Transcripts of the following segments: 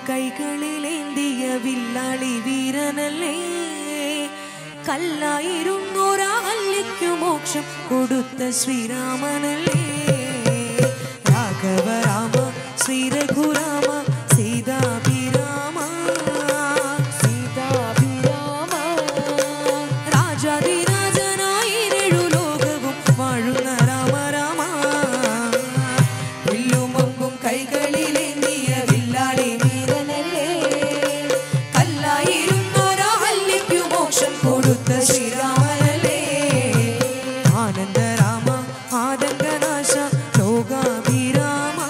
കൈകളിലേന്തിയ വില്ലാളി വീരനല്ലേ കല്ലായിരുന്നോരാ അല്ലിക്കു മോക്ഷം കൊടുത്ത ശ്രീരാമനല്ലേ രാഘവ രാമ ശ്രീരഘുരാമ സീതാഭിരാമ സീതാഭിരാമ രാജാതിരാജനായിരഴു ലോകവും വാഴുന്ന രാമ രാമ വില്ലുമമ്പും കൈകളിലേന്തിയ വില്ലാളി വീരനല്ലേ കല്ലായിരുന്നോരാ ഹല്ലിക്കു മോക്ഷം കൊടുത്ത ശ്രീരാമനല്ലേ ആനന്ദരാമ ആതങ്കനാശ ലോകാഭിരാമ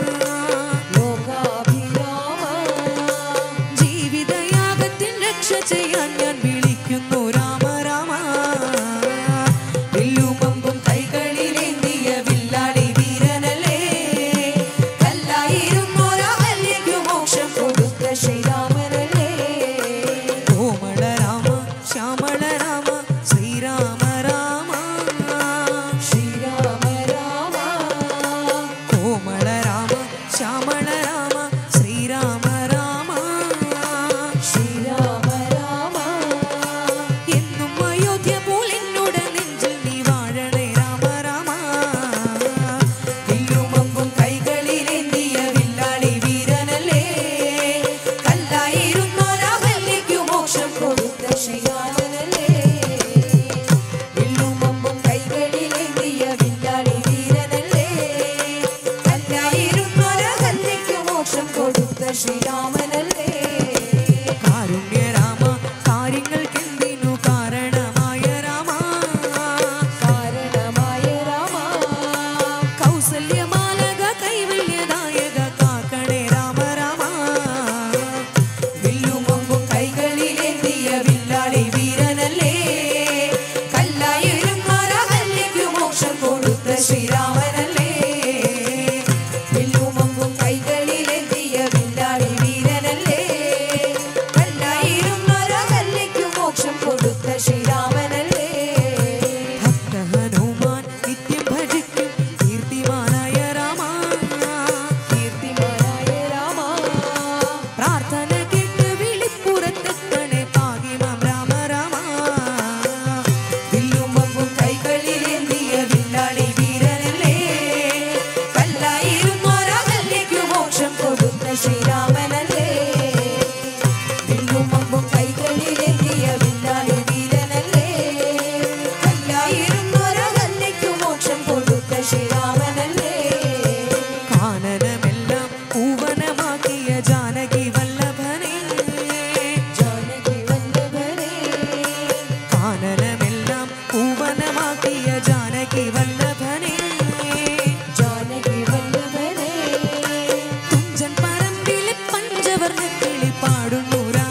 ലോകാഭിരാമ ജീവിതയാഗത്തിൻ രക്ഷ ചെയ്യാൻ ഞാൻ വിളിക്കുന്നു രാമ രാമ വില്ലുമമ്പും കൈകളിലേന്തിയ വില്ലാളി വീരനല്ലേ കല്ലായിരുന്നോരാ ഹല്ലിക്കു മോക്ഷം കൊടുത്ത ശ്രീരാമനല്ലേ കോമള രാമ ശ്യാമള രാമ ശ്രീരാമ രാമ ശ്രീരാമ രാമ കോമള രാമ ശ്യാമള രാമ ശ്രീരാമ രാമ ശ്രീരാമ രാമ എന്നും അയോധ്യ പോലെന്നോട് നെഞ്ചിൽ നീ വാഴണേ രാമ രാമ വില്ലുമമ്പും കൈകളിലേന്തിയ വില്ലാളി വീരനല്ലേ കല്ലായിരുന്നോരാ ഹല്ലിക്കു മോക്ഷം കൊടുത്ത ശ്രീരാമനല്ലേ വില്ലുമമ്പും കൈകളിലേന്തിയ വില്ലാളി വീരനല്ലേ കല്ലായിരുന്നൊരു കല്ലിക്കു മോക്ഷം കൊടുത്ത ശ്രീരാമനല്ലേ കാരുണ്യരാമ കാര്യങ്ങൾക്കെന്തിനു കാരണമായ രാമ കാരണമായ രാമ കൗസല്യമാലക കൈവല്യദായക കാക്കണേ രാമ രാമ വില്ലുമൊമ്പും കൈകളിലേന്തിയ വില്ലാളി വീരനല്ലേ കല്ലായിരുന്നോരാ ഹല്ലിക്കു മോക്ഷം കൊടുത്ത ശ്രീരാമനല്ലേ വില്ലുമമ്പും കൈകളിലേന്തിയ വില്ലാളി വീരനല്ലേ കല്ലായിരുന്നൊരു കല്ലിക്കു മോക്ഷം കൊടുത്ത ശ്രീരാമനല്ലേ ഭക്ത ഹനുമാൻ നിത്യം ഭജിക്കും കീർത്തിമാനായ രാമ കീർത്തിമാനായ രാമ പ്രാർത്ഥന കേട്ട് വിളിപ്പുറത്തെത്തണേ പാകിമാം രാമ രാമ വില്ലുമമ്പും കൈകളിലേന്തിയ വില്ലാളി വീരനല്ലേ കല്ലായിരുന്നോരാ കല്ലിക്കു മോക്ഷം കൊടുത്ത ശ്രീരാമനല്ലേ വില്ലുമമ്പും കൈകളിലേന്തിയ വില്ലാളി വീരനല്ലേ കല്ലായിരുന്നൊരു കല്ലിക്കു മോക്ഷം കൊടുത്ത ശ്രീരാമനല്ലേ കാനനമെല്ലാം പൂവനമാക്കിയ ജാനകി വല്ലഭനെ ജാനകി വല്ലഭനേ കാനനമെല്ലാം പൂവനമാക്കിയ ജാനകി വല്ലഭനെ ജാനകി വല്ലഭനേ തുഞ്ചൻ പറമ്പിലെ പഞ്ചവർണ്ണ കിളി പാടുന്നു രാമ